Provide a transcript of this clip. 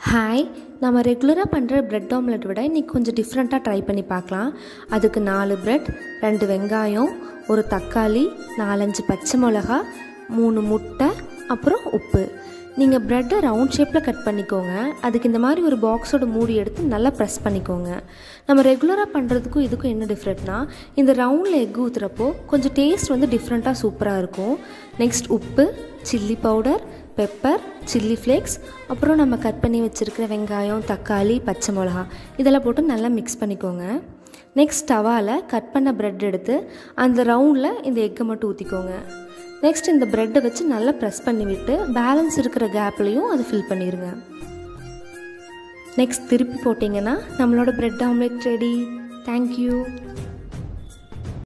hi நம்ம ரெகுலராக பண்ணுற பிரெட் ஆம்லெட் விட இன்றைக்கி கொஞ்சம் டிஃப்ரெண்ட்டாக ட்ரை பண்ணி பார்க்கலாம் அதுக்கு நாலு பிரெட் ரெண்டு வெங்காயம் ஒரு தக்காளி நாலஞ்சு பச்சை மிளகா மூணு முட்டை அப்புறம் உப்பு நீங்கள் ப்ரெட்டை ரவுண்ட் ஷேப்பில் கட் பண்ணிக்கோங்க அதுக்கு இந்த மாதிரி ஒரு பாக்ஸோட மூடி எடுத்து நல்லா ப்ரெஸ் பண்ணிக்கோங்க நம்ம ரெகுலராக பண்ணுறதுக்கும் இதுக்கும் என்ன டிஃப்ரெண்ட்னா இந்த ரவுண்டில் எக் ஊற்றுறப்போ கொஞ்சம் டேஸ்ட் வந்து டிஃப்ரெண்ட்டாக சூப்பராக இருக்கும் நெக்ஸ்ட் உப்பு chilli powder pepper chilli flakes அப்புறம் நம்ம கட் பண்ணி வச்சுருக்கிற வெங்காயம் தக்காளி பச்சை மிளகா இதெல்லாம் போட்டு நல்லா மிக்ஸ் பண்ணிக்கோங்க நெக்ஸ்ட் தவாவில் கட் பண்ண ப்ரெட் எடுத்து அந்த ரவுண்டில் இந்த எக்கை மட்டும் ஊற்றிக்கோங்க நெக்ஸ்ட் இந்த ப்ரெட்டை வச்சு நல்லா ப்ரெஸ் பண்ணி விட்டு பேலன்ஸ் இருக்கிற கேப்லேயும் அதை ஃபில் பண்ணிடுங்க நெக்ஸ்ட் திருப்பி போட்டிங்கன்னா நம்மளோட ப்ரெட் ஆம்லெட் ரெடி தேங்க்யூ